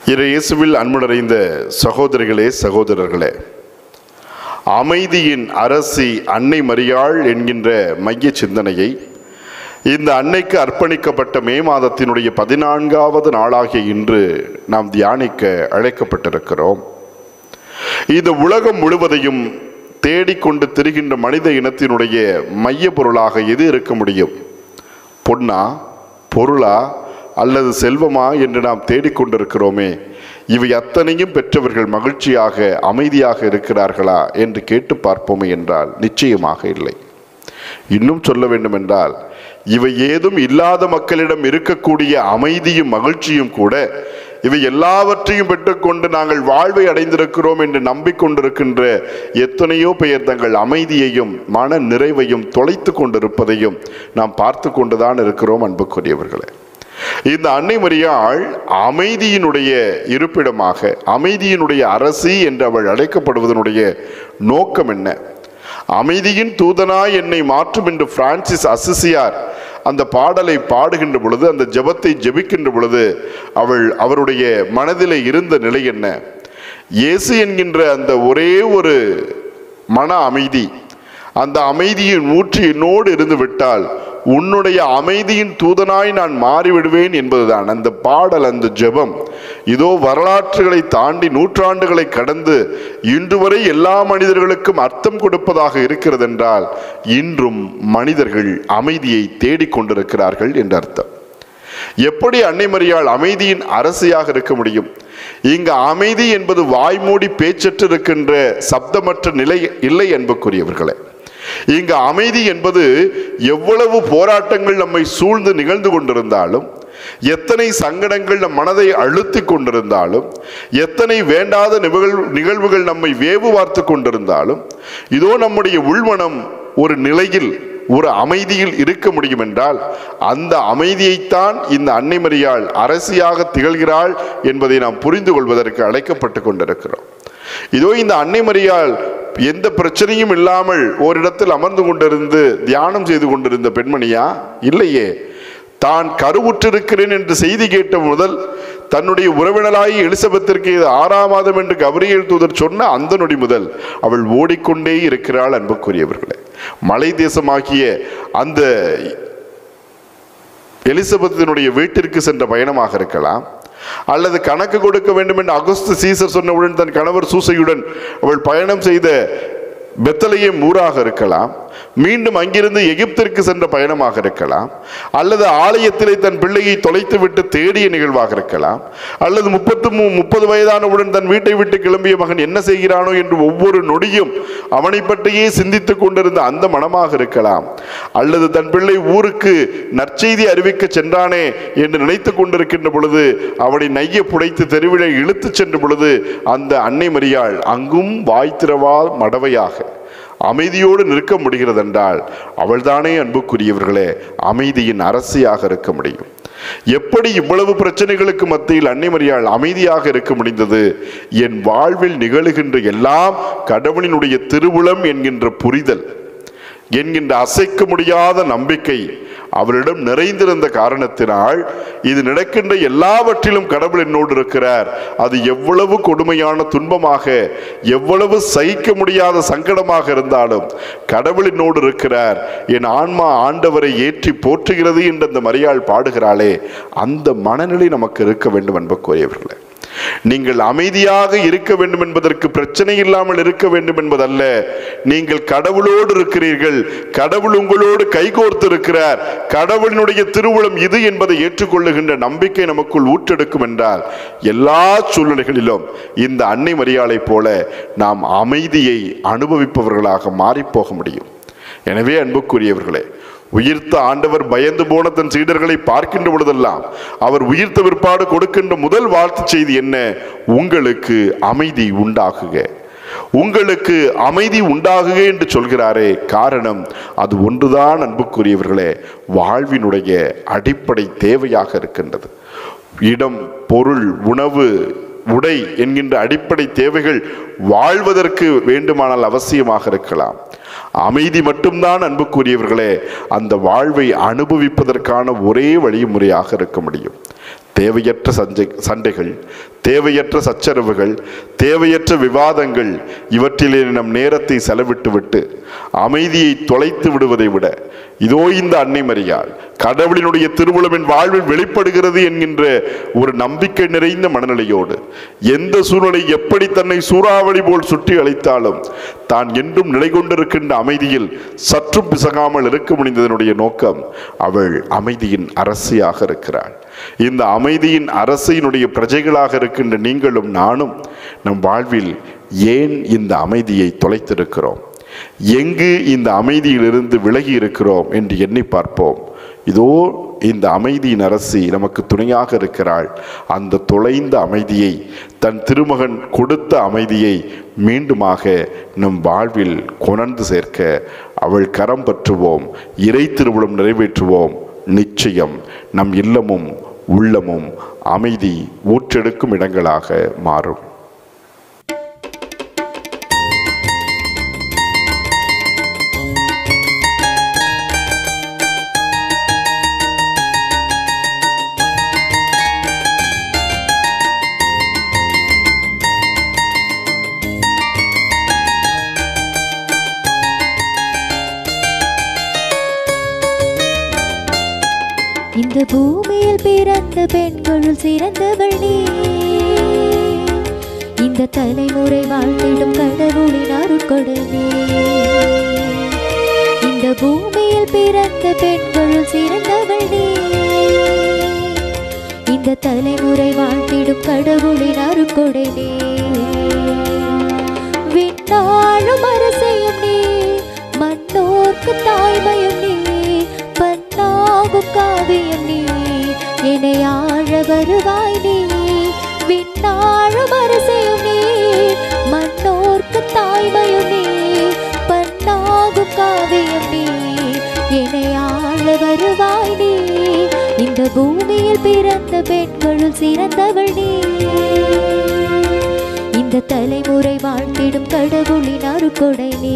இறை இயேசுவில் அன்பு நிறைந்த சகோதரிகளே சகோதரர்களே அமைதியின் அரசி அன்னை மரியாள் என்கின்ற மைய சிந்தனையை இந்த அன்னைக்கு அர்ப்பணிக்கப்பட்ட மே மாதத்தினுடைய பதினான்காவது நாளாகிய இன்று நாம் தியானிக்க அழைக்கப்பட்டிருக்கிறோம் இந்த உலகம் முழுவதையும் தேடிக்கொண்டு திரிகின்ற மனித இனத்தினுடைய மைய பொருளாக எது இருக்க முடியும் பொன்னா பொருளா அல்லது செல்வமா என்று நாம் தேடிக்கொண்டிருக்கிறோமே இவை அத்தனையும் பெற்றவர்கள் மகிழ்ச்சியாக அமைதியாக இருக்கிறார்களா என்று கேட்டு பார்ப்போமே என்றால் நிச்சயமாக இல்லை இன்னும் சொல்ல வேண்டுமென்றால் இவை ஏதும் இல்லாத மக்களிடம் இருக்கக்கூடிய அமைதியும் மகிழ்ச்சியும் கூட இவை எல்லாவற்றையும் பெற்றுக்கொண்டு நாங்கள் வாழ்வை அடைந்திருக்கிறோம் என்று நம்பிக்கொண்டிருக்கின்ற எத்தனையோ பெயர் தங்கள் அமைதியையும் மன நிறைவையும் தொலைத்து கொண்டிருப்பதையும் நாம் பார்த்து கொண்டுதான் இருக்கிறோம் அன்புக்குரியவர்களே இந்த அன்னை மரியாள் அமைதியினுடைய இருப்பிடமாக அமைதியினுடைய அரசி என்று அவள் அழைக்கப்படுவதனுடைய நோக்கம் என்ன அமைதியின் தூதனாய் என்னை மாற்றும் என்று பிரான்சிஸ் அசிசியார் அந்த பாடலை பாடுகின்ற பொழுது அந்த ஜெபத்தை ஜெபிக்கின்ற பொழுது அவள் அவருடைய மனதிலே இருந்த நிலை என்ன இயேசு என்கின்ற அந்த ஒரே ஒரு மன அமைதி அந்த அமைதியின் ஊற்றி என்னோடு இருந்து விட்டால் உன்னுடைய அமைதியின் தூதனாய் நான் மாறிவிடுவேன் என்பதுதான் அந்த பாடல் அந்த ஜெபம் இதோ வரலாற்றுகளை தாண்டி நூற்றாண்டுகளை கடந்து இன்று வரை எல்லா மனிதர்களுக்கும் அர்த்தம் கொடுப்பதாக இருக்கிறது என்றால் இன்றும் மனிதர்கள் அமைதியை தேடிக்கொண்டிருக்கிறார்கள் என்று அர்த்தம் எப்படி அன்னை மரியாள் அமைதியின் அரசியாக இருக்க முடியும் இங்கு அமைதி என்பது வாய்மூடி பேச்சற்று இருக்கின்ற சப்தமற்ற நிலை இல்லை என்புக்குரியவர்களே இங்கு அமைதி என்பது எவ்வளவு போராட்டங்கள் நம்மை சூழ்ந்து நிகழ்ந்து கொண்டிருந்தாலும் எத்தனை சங்கடங்கள் நம் மனதை அழுத்தி கொண்டிருந்தாலும் எத்தனை வேண்டாத நிகழ்வு நிகழ்வுகள் நம்மை வேவு பார்த்து கொண்டிருந்தாலும் இதோ நம்முடைய உள்மனம் ஒரு நிலையில் ஒரு அமைதியில் இருக்க முடியும் என்றால் அந்த அமைதியைத்தான் இந்த அன்னை மரியாள் அரசியாக திகழ்கிறாள் என்பதை நாம் புரிந்து கொள்வதற்கு அழைக்கப்பட்டு கொண்டிருக்கிறோம் இதோ இந்த அன்னை மரியாள் எந்த பிரச்சனையும் இல்லாமல் ஓரிடத்தில் அமர்ந்து கொண்டிருந்து தியானம் செய்து கொண்டிருந்த பெண்மணியா இல்லையே தான் கருவுற்றிருக்கிறேன் என்று செய்தி கேட்ட முதல் தன்னுடைய உறவினராகி எலிசபெத்திற்கு இது ஆறாம் மாதம் என்று கபரியல் தூதர் சொன்ன அந்த நொடி முதல் அவள் ஓடிக்கொண்டே இருக்கிறாள் அன்புக்குரியவர்களே மலை தேசமாகிய அந்த எலிசபெத்தினுடைய வீட்டிற்கு சென்ற பயணமாக இருக்கலாம் அல்லது கணக்கு கொடுக்க வேண்டும் என்று அகஸ்து சீசர் சொன்னவுடன் தன் கணவர் சூசையுடன் அவள் பயணம் செய்த பெத்தலையும் ஊராக இருக்கலாம் மீண்டும் அங்கிருந்து எகிப்திற்கு சென்ற பயணமாக இருக்கலாம் அல்லது ஆலயத்திலே தன் பிள்ளையை தொலைத்து விட்டு தேடிய நிகழ்வாக இருக்கலாம் அல்லது முப்பத்து மூ முப்பது வயதானவுடன் தன் வீட்டை விட்டு கிளம்பிய மகன் என்ன செய்கிறானோ என்று ஒவ்வொரு நொடியும் அவனை பற்றியே சிந்தித்துக் கொண்டிருந்த அந்த மனமாக இருக்கலாம் அல்லது தன் பிள்ளை ஊருக்கு நற்செய்தி அறிவிக்க சென்றானே என்று நினைத்து கொண்டிருக்கின்ற பொழுது அவனை நைய புடைத்து தெருவிலை இழுத்துச் சென்ற பொழுது அந்த அன்னை மரியாள் அங்கும் வாய் திறவா மடவையாக அமைதியோடு நிற்க முடிகிறதென்றால் அவள்தானே அன்புக்குரியவர்களே அமைதியின் அரசியாக இருக்க முடியும் எப்படி இவ்வளவு பிரச்சனைகளுக்கு மத்தியில் அன்னை மரியாள் அமைதியாக இருக்க முடிந்தது என் வாழ்வில் நிகழுகின்ற எல்லாம் கடவுளினுடைய திருவுளம் என்கின்ற புரிதல் என்கின்ற அசைக்க முடியாத நம்பிக்கை அவரிடம் நிறைந்திருந்த காரணத்தினால் இது நடக்கின்ற எல்லாவற்றிலும் கடவுள் என்னோடு இருக்கிறார் அது எவ்வளவு கொடுமையான துன்பமாக எவ்வளவு சகிக்க முடியாத சங்கடமாக இருந்தாலும் கடவுள் என்னோடு இருக்கிறார் என் ஆன்மா ஆண்டவரை ஏற்றி போற்றுகிறது என்று அந்த மரியாள் பாடுகிறாளே அந்த மனநிலை நமக்கு இருக்க வேண்டும் என்பக்குரியவர்களே நீங்கள் அமைதியாக இருக்க வேண்டும் என்பதற்கு பிரச்சனை இல்லாமல் இருக்க வேண்டும் என்பதல்ல நீங்கள் கடவுளோடு இருக்கிறீர்கள் கடவுள் உங்களோடு கைகோர்த்து இருக்கிறார் கடவுளினுடைய திருவுளம் இது என்பதை ஏற்றுக்கொள்ளுகின்ற நம்பிக்கை நமக்குள் ஊற்றெடுக்கும் என்றால் எல்லா சூழ்நிலைகளிலும் இந்த அன்னை மரியாளைப் போல நாம் அமைதியை அனுபவிப்பவர்களாக மாறிப்போக முடியும் எனவே அன்புக்குரியவர்களே உயிர்த்த ஆண்டவர் பயந்து போன தன் சீடர்களை பார்க்கின்ற பொழுதெல்லாம் அவர் உயிர்த்த பிற்பாடு கொடுக்கின்ற முதல் வாழ்த்து செய்தி என்ன உங்களுக்கு அமைதி உண்டாகுக உங்களுக்கு அமைதி உண்டாகுக என்று சொல்கிறாரே காரணம் அது ஒன்றுதான் அன்புக்குரியவர்களே வாழ்வினுடைய அடிப்படை தேவையாக இருக்கின்றது இடம் பொருள் உணவு உடை என்கின்ற அடிப்படை தேவைகள் வாழ்வதற்கு வேண்டுமானால் அவசியமாக இருக்கலாம் அமைதி மட்டும்தான் அன்புக்குரியவர்களே அந்த வாழ்வை அனுபவிப்பதற்கான ஒரே வழிமுறையாக இருக்க முடியும் தேவையற்ற சஞ்சை சண்டைகள் தேவையற்ற சச்சரவுகள் தேவையற்ற விவாதங்கள் இவற்றிலே நம் நேரத்தை செலவிட்டு விட்டு அமைதியை தொலைத்து விடுவதை விட இதோ இந்த அன்னை மரியாள் கடவுளினுடைய திருவுளம் என் வாழ்வில் வெளிப்படுகிறது என்கின்ற ஒரு நம்பிக்கை நிறைந்த மனநிலையோடு எந்த சூழ்நிலை எப்படி தன்னை சூறாவளி போல் சுற்றி அழைத்தாலும் தான் என்றும் நிலை கொண்டிருக்கின்ற அமைதியில் சற்றும் பிசகாமல் இருக்க முடிந்ததனுடைய நோக்கம் அவள் அமைதியின் அரசியாக இருக்கிறாள் இந்த அமைதியின் அரசியினுடைய பிரஜைகளாக இருக்கின்ற நீங்களும் நானும் நம் வாழ்வில் ஏன் இந்த அமைதியை தொலைத்திருக்கிறோம் எங்கு இந்த அமைதியிலிருந்து விலகி இருக்கிறோம் என்று எண்ணி பார்ப்போம் இதோ இந்த அமைதியின் அரசி நமக்கு துணையாக இருக்கிறாள் அந்த தொலைந்த அமைதியை தன் திருமகன் கொடுத்த அமைதியை மீண்டுமாக நம் வாழ்வில் கொணர்ந்து சேர்க்க அவள் கரம் பற்றுவோம் இறை திருவுளம் நிறைவேற்றுவோம் நிச்சயம் நம் இல்லமும் உள்ளமும் அமைதி ஊற்றெடுக்கும் இடங்களாக மாறும் இந்த பூமியில் பிறந்த பெண்களுள் சிறந்தவள் நீ இந்த தலைமுறை வாழ்ந்திடும் கடவுளின் அருட்கொடனே இந்த பூமியில் பிறந்த பெண்களுள் சிறந்தவள் நீ இந்த தலைமுறை வாழ்ந்திடும் கடவுளின் அருட்கொடனே விண்ணாழும் அரசையும் நீ மன்னோர்க்கு தாய்மையும் நீ பன்னாகும் காவியம் நீ என்னை ஆழ வருவாய் நீ விண்ணாழும் அரசையும் நீ மன்னோர்க்கு தாய்மையும் நீ பன்னாகும் காவியம் நீ என்னை ஆழ வருவாய் நீ இந்த பூமியில் பிறந்த பெண்களுள் சிறந்தவள் நீ இந்த தலைமுறை வாழ்ந்திடும் கடவுளின் அருக்கொடை நீ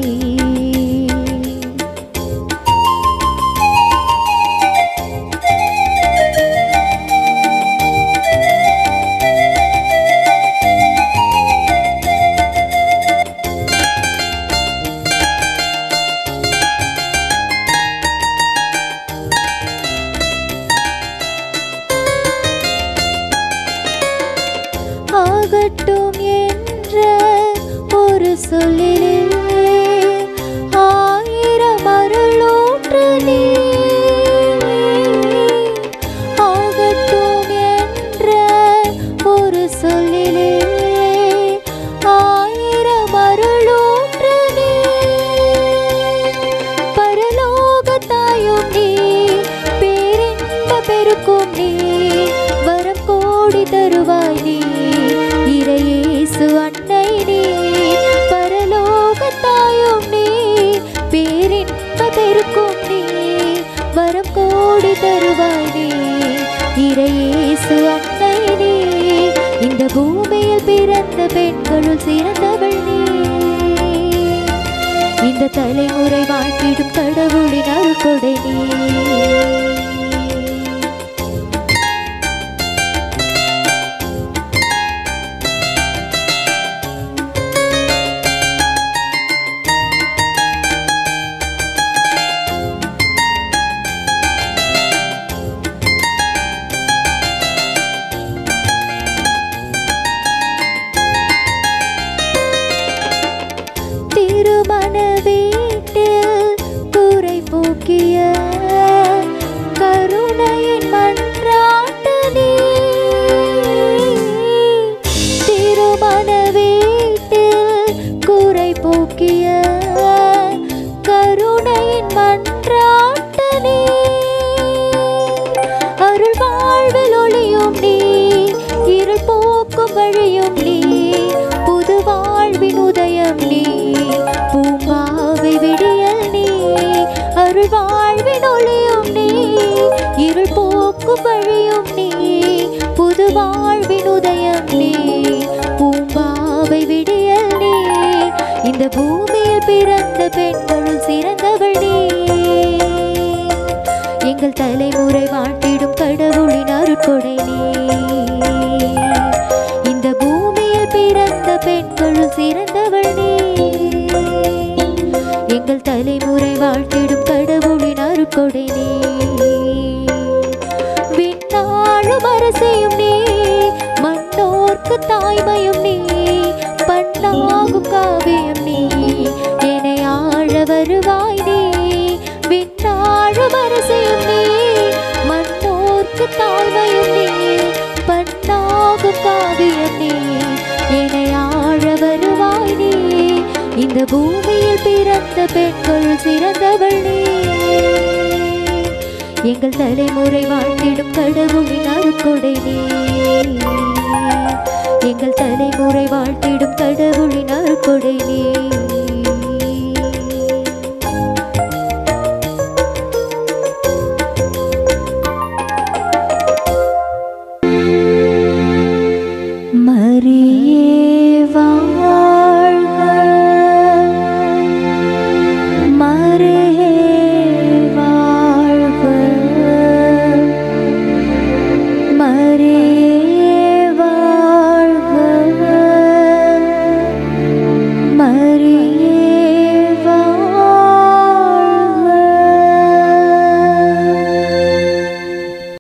ஆகட்டும் என்ற ஒரு சொல்லிலே ஆயிரம் அருளூற்று நீ ஆகட்டும் என்ற ஒரு சொல்லிலே ஆயிரம் அருளூற்று நீ பரலோக தாயும் நீ பேரின்ப பெருக்கும் நீ வரம் கோடி தருவாய் நீ இறையேசு அன்னை நீ பரலோக தாயும் நீ பேரின்ப பெருக்கும் நீ வரம் கோடி தருவாய் நீ இறையேசு அன்னை நீ இந்த பூமியில் பிறந்த பெண்களுள் சிறந்தவள் நீ இந்த தலைமுறை வாழ்த்திடும் கடவுளின் அருள்கொடை நீ திருமண வீட்டில் குறை போக்கிய கருணையின் மன்றாட்டு நீ திருமண வீட்டில் குறை போக்கிய கருணையின் மன்றாட்டு நீ அருள் வாழ்வில் ஒளியும் நீ இருள் போக்கும் வழியும் நீ புது வாழ்வின் உதயம் நீ பூம்பாவை விடியல் நீ அருள் வாழ்வின் ஒளியும் நீ இருள் போக்கும் வழியும் நீ புது வாழ்வின் உதயம் நீ பூம்பாவை விடியல் நீ இந்த பூமியில் பிறந்த பெண்களுள் சிறந்தவள் நீ எங்கள் தலைமுறை வாழ்த்திடும் கடவுளின் அருட்கொடை நீ பெண்களுள் சிறந்தவள் நீ எங்கள் தலைமுறை வாழ்த்திடும் கடவுளின் அருட்கொடை நீ விண்ணாழும் அரசையும் நீ மண்ணோர்க்கு தாய்மையும் நீ பண்ணாகும் காவியம் நீ என்னை ஆழ வருவாய் நீ விண்ணாழும் அரசையும் நீ மண்ணோர்க்கு தாய்மையும் நீ பண்ணாகும் காவியம் நீ என்னை ஆழ வருவாய் நீ இந்த பூமியில் பிறந்த பெண்கள் சிறந்தவள் நீ எங்கள் தலைமுறை வாழ்த்திடும் கடவுளின் அருட்கொடை நீ எங்கள் தலைமுறை வாழ்த்திடும் கடவுளின் அருட்கொடை நீ மரியே வாழ்க மரியே வாழ்க மரியே